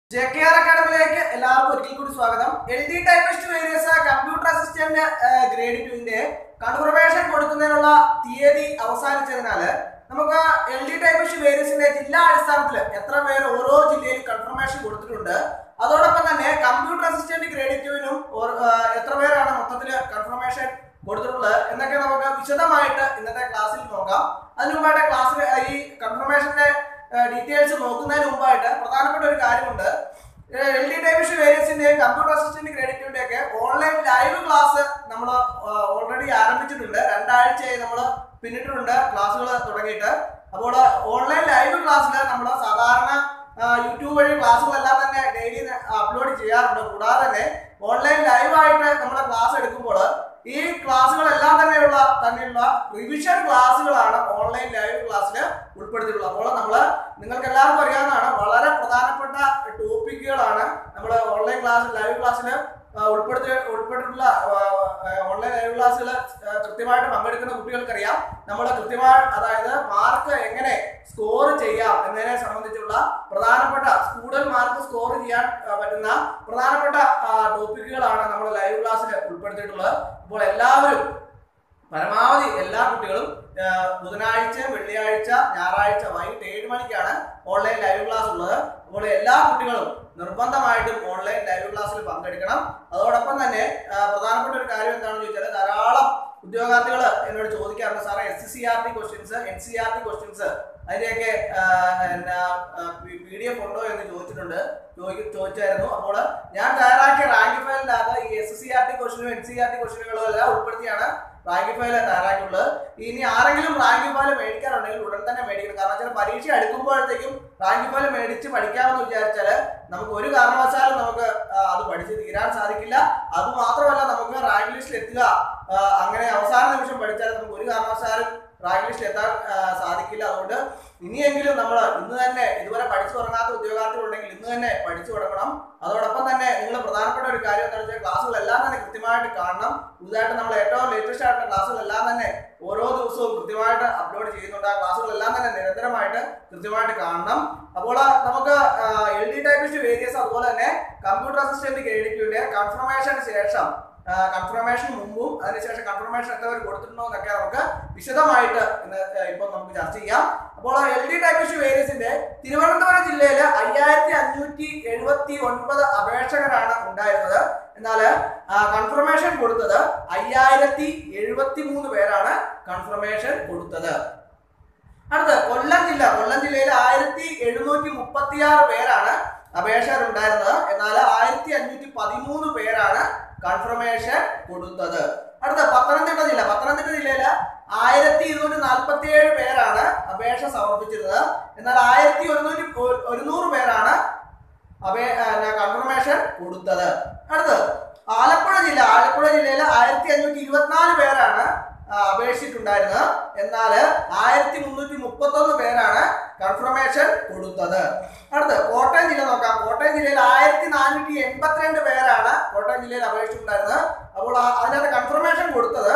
J K R അക്കാഡമിയിലേക്ക് എല്ലാവർക്കും ഒരിക്കൽ കൂടി സ്വാഗതം L D typist various computer assistant grade ടുവിന്റെ കൺഫർമേഷൻ കൊടുക്കുന്നതിനുള്ള തീയതി അവസാനിച്ചതിനാല് നമുക്ക് എൽ ഡി ടൈപ്പിസ്റ്റ് വേരിയസിന്റെ ജില്ലാ അടിസ്ഥാനത്തിൽ എത്ര പേര് ഓരോ ജില്ലയിൽ കൺഫർമേഷൻ കൊടുത്തിട്ടുണ്ട് അതോടൊപ്പം തന്നെ കമ്പ്യൂട്ടർ അസിസ്റ്റന്റ് ഗ്രേഡ് ടുവിനും എത്ര പേരാണ് മൊത്തത്തിൽ കൺഫർമേഷൻ കൊടുത്തിട്ടുള്ളത് എന്നൊക്കെ നമുക്ക് വിശദമായിട്ട് ഇന്നത്തെ ക്ലാസ്സിൽ നോക്കാം അതിനു മുമ്പായിട്ട് ക്ലാസ്സിൽ ഈ കൺഫർമേഷന്റെ ഡീറ്റെയിൽസ് നോക്കുന്നതിന് മുമ്പായിട്ട് പ്രധാനപ്പെട്ട ഒരു കാര്യമുണ്ട് എൽ ഡി ഡൈവിഷൻ വേരിയസിന്റെ കമ്പ്യൂട്ടർ അസിസ്റ്റന്റ് ക്രെഡിറ്റിന്റെ ഒക്കെ ഓൺലൈൻ ലൈവ് ക്ലാസ് നമ്മൾ ഓൾറെഡി ആരംഭിച്ചിട്ടുണ്ട് രണ്ടാഴ്ചയായി നമ്മൾ പിന്നിട്ടിട്ടുണ്ട് ക്ലാസ്സുകൾ തുടങ്ങിയിട്ട് അപ്പോൾ ഓൺലൈൻ ലൈവ് ക്ലാസ്സിൽ നമ്മൾ സാധാരണ യൂട്യൂബ് വഴി ക്ലാസ്സുകളെല്ലാം തന്നെ ഡെയിലി അപ്ലോഡ് ചെയ്യാറുണ്ട് കൂടാതെ തന്നെ ഓൺലൈൻ ലൈവായിട്ട് നമ്മൾ ക്ലാസ് എടുക്കുമ്പോൾ ഈ ക്ലാസ്സുകളെല്ലാം തന്നെയുള്ള തന്നെയുള്ള റിവിഷൻ ക്ലാസ്സുകളാണ് ഓൺലൈൻ ലൈവ് ക്ലാസ്സിൽ ഉൾപ്പെടുത്തിയിട്ടുള്ളത് അപ്പോൾ നമ്മൾ നിങ്ങൾക്ക് എല്ലാവർക്കും അറിയാവുന്നതാണ് വളരെ പ്രധാനപ്പെട്ട ടോപ്പിക്കുകളാണ് നമ്മൾ ഓൺലൈൻ ക്ലാസ് ലൈവ് ക്ലാസ്സിൽ ഉൾപ്പെടുത്തി ഉൾപ്പെട്ടിട്ടുള്ള ഓൺലൈൻ ലൈവ് ക്ലാസ്സുകൾ കൃത്യമായിട്ട് പങ്കെടുക്കുന്ന കുട്ടികൾക്കറിയാം നമ്മൾ കൃത്യമായി അതായത് മാർക്ക് എങ്ങനെ സ്കോർ ചെയ്യാം എന്നതിനെ സംബന്ധിച്ചുള്ള പ്രധാനപ്പെട്ട സ്റ്റുഡന്റ് മാർക്ക് സ്കോർ ചെയ്യാൻ പറ്റുന്ന പ്രധാനപ്പെട്ട ടോപ്പിക്കുകളാണ് നമ്മൾ ലൈവ് ക്ലാസ്സിൽ ഉൾപ്പെടുത്തിയിട്ടുള്ളത് അപ്പോൾ എല്ലാവരും പരമാവധി എല്ലാ കുട്ടികളും ബുധനാഴ്ച വെള്ളിയാഴ്ച ഞായറാഴ്ച വൈകിട്ട് ഏഴ് മണിക്കാണ് ഓൺലൈൻ ലൈവ് ക്ലാസ് ഉള്ളത് അപ്പോൾ എല്ലാ കുട്ടികളും നിർബന്ധമായിട്ടും ഓൺലൈൻ ലൈവ് ക്ലാസ്സിൽ പങ്കെടുക്കണം അതോടൊപ്പം തന്നെ പ്രധാനപ്പെട്ട ഒരു കാര്യം എന്താണെന്ന് ചോദിച്ചാൽ ധാരാളം ഉദ്യോഗാർത്ഥികൾ എന്നോട് ചോദിക്കാറുണ്ട് സാറേ S C R T questions N C R T questions അതിന്റെയൊക്കെ പി ഡി എഫ് ഉണ്ടോ എന്ന് ചോദിച്ചിട്ടുണ്ട് ചോദിച്ചായിരുന്നു അപ്പോൾ ഞാൻ തയ്യാറാക്കിയ റാങ്ക് ഫയലിനകത്ത് ഈ എസ് സി ആർ ടി ക്വസ്റ്റ്യനും എൻ സി ആർ ടി ക്വസ്റ്റ്യനുകളും എല്ലാം ഉൾപ്പെടുത്തിയാണ് റാങ്ക് ഫയൽ തയ്യാറാക്കിയുള്ളത് ഇനി ആരെങ്കിലും റാങ്ക് ഫയൽ മേടിക്കാറുണ്ടെങ്കിൽ ഉടൻ തന്നെ മേടിക്കണം കാരണം വെച്ചാൽ പരീക്ഷ അടുക്കുമ്പോഴത്തേക്കും റാങ്ക് ഫയൽ മേടിച്ച് പഠിക്കാമെന്ന് വിചാരിച്ചാൽ നമുക്ക് ഒരു കാരണവശാലും നമുക്ക് അത് പഠിച്ച് തീരാൻ സാധിക്കില്ല അത് മാത്രമല്ല നമുക്ക് റാങ്ക് ലിസ്റ്റിൽ എത്തുക അങ്ങനെ അവസാന നിമിഷം പഠിച്ചാൽ നമുക്ക് ഒരു കാരണവശാലും റാങ്ക് ലിസ്റ്റിൽ എത്താൻ സാധിക്കില്ല അതുകൊണ്ട് ഇനിയെങ്കിലും നമ്മൾ ഇന്ന് തന്നെ ഇതുവരെ പഠിച്ചു തുടങ്ങാത്ത ഉദ്യോഗാർത്ഥികളുണ്ടെങ്കിൽ ഇന്ന് തന്നെ പഠിച്ചു തുടങ്ങണം അതോടൊപ്പം തന്നെ നിങ്ങൾ പ്രധാനപ്പെട്ട ഒരു കാര്യം എന്താണെന്ന് വെച്ചാൽ ക്ലാസ്സുകളെല്ലാം തന്നെ കൃത്യമായിട്ട് കാണണം പുതുതായിട്ട് നമ്മൾ ഏറ്റവും ലേറ്റസ്റ്റ് ആയിട്ടുള്ള ക്ലാസ്സുകളെല്ലാം തന്നെ ഓരോ ദിവസവും കൃത്യമായിട്ട് അപ്ലോഡ് ചെയ്യുന്നുണ്ട് ആ ക്ലാസ്സുകളെല്ലാം തന്നെ നിരന്തരമായിട്ട് കൃത്യമായിട്ട് കാണണം അപ്പോൾ നമുക്ക് എൽ ഡി ടൈപ്പിസ്റ്റ് വേരിയസ് അതുപോലെ തന്നെ കമ്പ്യൂട്ടർ അസിസ്റ്റന്റ് ക്രെഡിറ്റിന്റെ കൺഫർമേഷന് ശേഷം കൺഫർമേഷൻ മുമ്പും അതിനുശേഷം കൺഫർമേഷൻ എത്ര പേര് കൊടുത്തിട്ടുണ്ടോ എന്നൊക്കെ നമുക്ക് വിശദമായിട്ട് ഇന്ന് ഇപ്പൊ നമുക്ക് ചർച്ച ചെയ്യാം അപ്പോൾ എൽ ഡി ടൈപ്പിസ്റ്റ് വേരിയസിന്റെ തിരുവനന്തപുരം ജില്ലയിൽ അയ്യായിരത്തി അഞ്ഞൂറ്റി എഴുപത്തി ഒൻപത് അപേക്ഷകരാണ് ഉണ്ടായിരുന്നത് എന്നാൽ കൺഫർമേഷൻ കൊടുത്തത് അയ്യായിരത്തി എഴുപത്തി മൂന്ന് പേരാണ് കൺഫർമേഷൻ കൊടുത്തത് അടുത്ത് കൊല്ലം ജില്ല കൊല്ലം ജില്ലയിൽ ആയിരത്തി എഴുന്നൂറ്റി മുപ്പത്തി ആറ് പേരാണ് അപേക്ഷകരുണ്ടായിരുന്നത് എന്നാൽ ആയിരത്തി അഞ്ഞൂറ്റി പതിമൂന്ന് പേരാണ് കൺഫർമേഷൻ കൊടുത്തത് അടുത്ത പത്തനംതിട്ട ജില്ല പത്തനംതിട്ട ജില്ലയിൽ ആയിരത്തി ഇരുന്നൂറ്റി നാൽപ്പത്തി ഏഴ് പേരാണ് അപേക്ഷ സമർപ്പിച്ചിരുന്നത് എന്നാൽ ആയിരത്തി ഒരുന്നൂറ്റി ഒരുന്നൂറ് പേരാണ് അപേ കൺഫർമേഷൻ കൊടുത്തത് അടുത്ത് ആലപ്പുഴ ജില്ല ആലപ്പുഴ ജില്ലയിൽ ആയിരത്തി അഞ്ഞൂറ്റി ഇരുപത്തിനാല് പേരാണ് അപേക്ഷിച്ചിട്ടുണ്ടായിരുന്നത് എന്നാൽ ആയിരത്തി മുന്നൂറ്റി മുപ്പത്തൊന്ന് പേരാണ് കൺഫർമേഷൻ കൊടുത്തത് അടുത്ത് കോട്ടയം ജില്ല നോക്കാം കോട്ടയം ജില്ലയിൽ ആയിരത്തി നാനൂറ്റി എൺപത്തിരണ്ട് പേരാണ് കോട്ടയം ജില്ലയിൽ അപേക്ഷിച്ചിട്ടുണ്ടായിരുന്നത് അപ്പോൾ അതിനകത്ത് കൺഫർമേഷൻ കൊടുത്തത്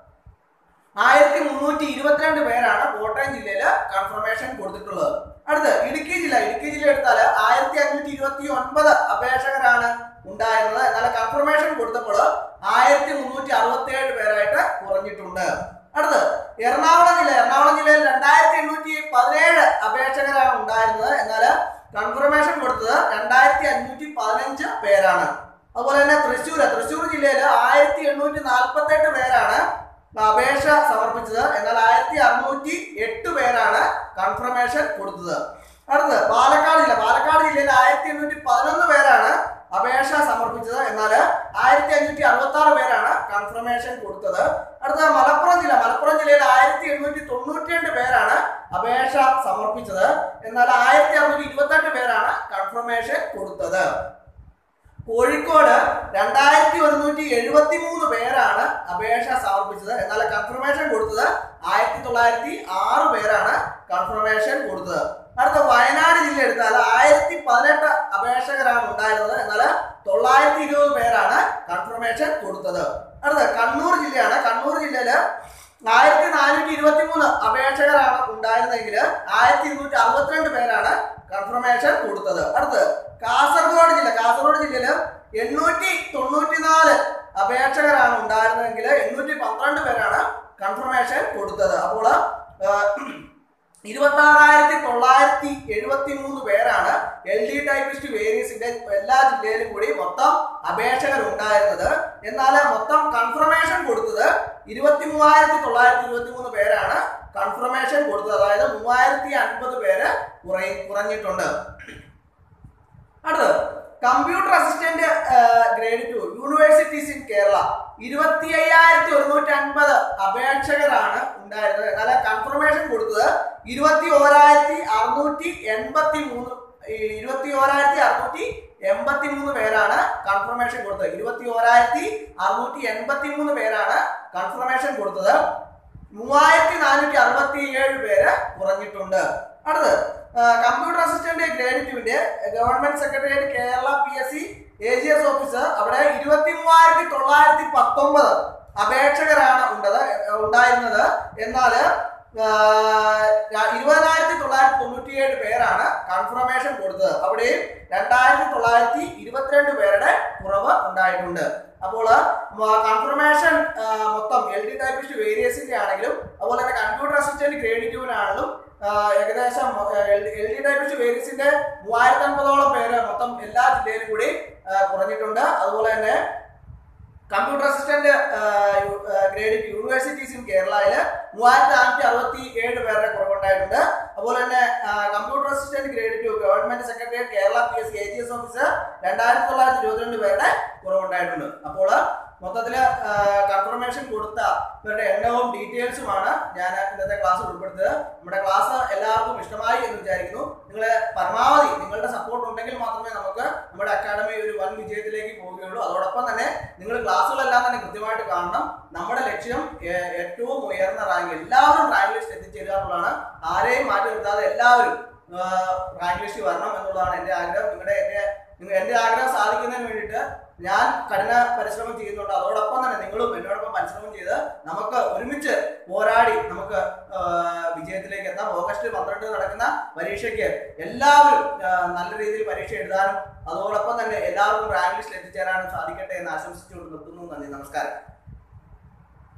ആയിരത്തി മുന്നൂറ്റി ഇരുപത്തിരണ്ട് പേരാണ് കോട്ടയം ജില്ലയിൽ കൺഫർമേഷൻ കൊടുത്തിട്ടുള്ളത് അടുത്ത് ഇടുക്കി ജില്ല ഇടുക്കി ജില്ല എടുത്താൽ ആയിരത്തി അഞ്ഞൂറ്റി ഇരുപത്തി ഒൻപത് അപേക്ഷകരാണ് ഉണ്ടായിരുന്നത് എന്നാൽ കൺഫർമേഷൻ കൊടുത്തപ്പോൾ ആയിരത്തി മുന്നൂറ്റി അറുപത്തി ഏഴ് പേരായിട്ട് കുറഞ്ഞിട്ടുണ്ട് അടുത്ത് എറണാകുളം ജില്ല എറണാകുളം ജില്ലയിൽ രണ്ടായിരത്തി എണ്ണൂറ്റി പതിനേഴ് അപേക്ഷകരാണ് ഉണ്ടായിരുന്നത് എന്നാൽ കൺഫർമേഷൻ കൊടുത്തത് രണ്ടായിരത്തി അഞ്ഞൂറ്റി പതിനഞ്ച് പേരാണ് അതുപോലെ തന്നെ തൃശ്ശൂർ തൃശ്ശൂർ ജില്ലയിൽ ആയിരത്തി എണ്ണൂറ്റി നാൽപ്പത്തി എട്ട് പേരാണ് അപേക്ഷ സമർപ്പിച്ചത് എന്നാൽ ആയിരത്തി അറുന്നൂറ്റി എട്ട് പേരാണ് കൺഫർമേഷൻ കൊടുത്തത് അടുത്ത് പാലക്കാട് ജില്ല പാലക്കാട് ജില്ലയിൽ ആയിരത്തി എണ്ണൂറ്റി പതിനൊന്ന് പേരാണ് അപേക്ഷ സമർപ്പിച്ചത് എന്നാൽ ആയിരത്തി അഞ്ഞൂറ്റി അറുപത്തി ആറ് പേരാണ് കൺഫർമേഷൻ കൊടുത്തത് അടുത്ത മലപ്പുറം ജില്ല മലപ്പുറം ജില്ലയിൽ ആയിരത്തി എണ്ണൂറ്റി തൊണ്ണൂറ്റി രണ്ട് പേരാണ് അപേക്ഷ സമർപ്പിച്ചത് എന്നാൽ ആയിരത്തി അറുന്നൂറ്റി ഇരുപത്തെട്ട് പേരാണ് കൺഫർമേഷൻ കൊടുത്തത് കോഴിക്കോട് രണ്ടായിരത്തി ഒരുന്നൂറ്റി എഴുപത്തി മൂന്ന് പേരാണ് അപേക്ഷ സമർപ്പിച്ചത് എന്നാൽ കൺഫർമേഷൻ കൊടുത്തത് ആയിരത്തി തൊള്ളായിരത്തി ആറ് പേരാണ് കൺഫർമേഷൻ കൊടുത്തത് അടുത്ത വയനാട് ജില്ല എടുത്താൽ ആയിരത്തി പതിനെട്ട് അപേക്ഷകരാണ് ഉണ്ടായിരുന്നത് എന്നാൽ തൊള്ളായിരത്തി ഇരുപത് പേരാണ് കൺഫർമേഷൻ കൊടുത്തത് അടുത്ത കണ്ണൂർ ജില്ലയാണ് കണ്ണൂർ ജില്ലയില് ആയിരത്തി നാനൂറ്റി ഇരുപത്തി മൂന്ന് അപേക്ഷകരാണ് ഉണ്ടായിരുന്നെങ്കിൽ ആയിരത്തി ഇരുന്നൂറ്റി അറുപത്തിരണ്ട് പേരാണ് കൺഫർമേഷൻ കൊടുത്തത് അടുത്ത് കാസർഗോഡ് എൽ ഡി ടൈപ്പിസ്റ്റ് വേരിയസിന്റെ എല്ലാ ജില്ലയിലും കൂടി മൊത്തം അപേക്ഷകർ ഉണ്ടായിരുന്നത് എന്നാൽ മൊത്തം കൺഫർമേഷൻ കൊടുത്തത് ഇരുപത്തി മൂവായിരത്തി തൊള്ളായിരത്തി ഇരുപത്തി മൂന്ന് പേരാണ് കൺഫർമേഷൻ കൊടുത്തത് അതായത് മൂവായിരത്തി അൻപത് പേര് കുറയി കുറഞ്ഞിട്ടുണ്ട് അടുത്തത് computer assistant grade two universities in Kerala ഇരുപത്തി അയ്യായിരത്തി ഒരുന്നൂറ്റി അൻപത് അപേക്ഷകരാണ് ഉണ്ടായിരുന്നത് എന്നാൽ കൺഫർമേഷൻ കൊടുത്തത് ഇരുപത്തി ഓരായിരത്തി അറുന്നൂറ്റി എൺപത്തി മൂന്ന് ഇരുപത്തി ഓരായിരത്തി അറുന്നൂറ്റി എൺപത്തി മൂന്ന് പേരാണ് കൺഫർമേഷൻ കൊടുത്തത് ഇരുപത്തി ഓരായിരത്തി അറുന്നൂറ്റി എൺപത്തി മൂന്ന് പേരാണ് കൺഫർമേഷൻ കൊടുത്തത് മൂവായിരത്തി നാനൂറ്റി അറുപത്തി ഏഴ് പേര് കുറഞ്ഞിട്ടുണ്ട് അടുത്തത് കമ്പ്യൂട്ടർ അസിസ്റ്റന്റ് ഗ്രേഡ് ടുവിന്റെ government secretariat Kerala P S C A G S officer അവിടെ ഇരുപത്തി മൂവായിരത്തി തൊള്ളായിരത്തി പത്തൊമ്പത് അപേക്ഷകരാണ് ഉണ്ടത് ഉണ്ടായിരുന്നത് എന്നാൽ ഇരുപതിനായിരത്തി തൊള്ളായിരത്തി തൊണ്ണൂറ്റിയേഴ് പേരാണ് കൺഫർമേഷൻ കൊടുത്തത് അവിടെയും രണ്ടായിരത്തി തൊള്ളായിരത്തി ഇരുപത്തിരണ്ട് പേരുടെ കുറവ് ഉണ്ടായിട്ടുണ്ട് അപ്പോൾ കൺഫർമേഷൻ മൊത്തം എൽ ഡി ടൈപ്പിസ്റ്റ് വേരിയസിന്റെ ആണെങ്കിലും അതുപോലെ തന്നെ കമ്പ്യൂട്ടർ അസിസ്റ്റന്റ് ഗ്രേഡ് ടുവിനാണെങ്കിലും ഏകദേശം എൽ ഡി ടൈപ്പിസ്റ്റ് വേരിയസിന്റെ മൂവായിരത്തി അൻപതോളം പേര് മൊത്തം എല്ലാ ജില്ലയിലും കൂടി ആ, കുറഞ്ഞിട്ടുണ്ട് അതുപോലെ തന്നെ computer assistant grade universities in കേരളയില് മൂവായിരത്തി നാനൂറ്റി അറുപത്തി ഏഴ് പേരുടെ കുറവുണ്ടായിട്ടുണ്ട് അതുപോലെ തന്നെ computer assistant grade two government secretary Kerala P S A G S officer രണ്ടായിരത്തി തൊള്ളായിരത്തി ഇരുപത്തിരണ്ട് പേരുടെ കുറവുണ്ടായിട്ടുണ്ട് അപ്പോൾ മൊത്തത്തില് കൺഫർമേഷൻ കൊടുത്ത ഇവരുടെ എണ്ണവും ഡീറ്റെയിൽസുമാണ് ഞാൻ ഇന്നത്തെ ക്ലാസ് ഉൾപ്പെടുത്തത് നമ്മുടെ ക്ലാസ് എല്ലാവർക്കും ഇഷ്ടമായി എന്ന് വിചാരിക്കുന്നു നിങ്ങൾ പരമാവധി നിങ്ങളുടെ സപ്പോർട്ട് ഉണ്ടെങ്കിൽ മാത്രമേ നമുക്ക് നമ്മുടെ അക്കാഡമി ഒരു വൻ വിജയത്തിലേക്ക് പോവുകയുള്ളൂ അതോടൊപ്പം തന്നെ നിങ്ങൾ ക്ലാസ്സുകളെല്ലാം തന്നെ കൃത്യമായിട്ട് കാണണം നമ്മുടെ ലക്ഷ്യം ഏ- ഏറ്റവും ഉയർന്ന റാങ്ക് എല്ലാവരും റാങ്ക് ലിസ്റ്റ് എത്തിച്ചേരുക എന്നുള്ളതാണ് ആരെയും മാറ്റി നിർത്താതെ എല്ലാവരും റാങ്ക് ലിസ്റ്റ് വരണം എന്നുള്ളതാണ് എൻ്റെ ആഗ്രഹം നിങ്ങളുടെ എൻ്റെ നിങ്ങൾ എൻ്റെ ആഗ്രഹം സാധിക്കുന്നതിന് വേണ്ടിയിട്ട് ഞാൻ കഠിന പരിശ്രമം ചെയ്യുന്നുണ്ട് അതോടൊപ്പം തന്നെ നിങ്ങളും എന്നോടൊപ്പം പരിശ്രമം ചെയ്ത് നമുക്ക് ഒരുമിച്ച് പോരാടി നമുക്ക് ആ, വിജയത്തിലേക്ക് എത്താം ഓഗസ്റ്റ് പന്ത്രണ്ട് നടക്കുന്ന പരീക്ഷയ്ക്ക് എല്ലാവരും ആ, നല്ല രീതിയിൽ പരീക്ഷ എഴുതാനും അതോടൊപ്പം തന്നെ എല്ലാവർക്കും റാങ്ക് ലിസ്റ്റിൽ എത്തിച്ചേരാനും സാധിക്കട്ടെ എന്ന് ആശംസിച്ചുകൊണ്ട് നിർത്തുന്നു നന്ദി നമസ്കാരം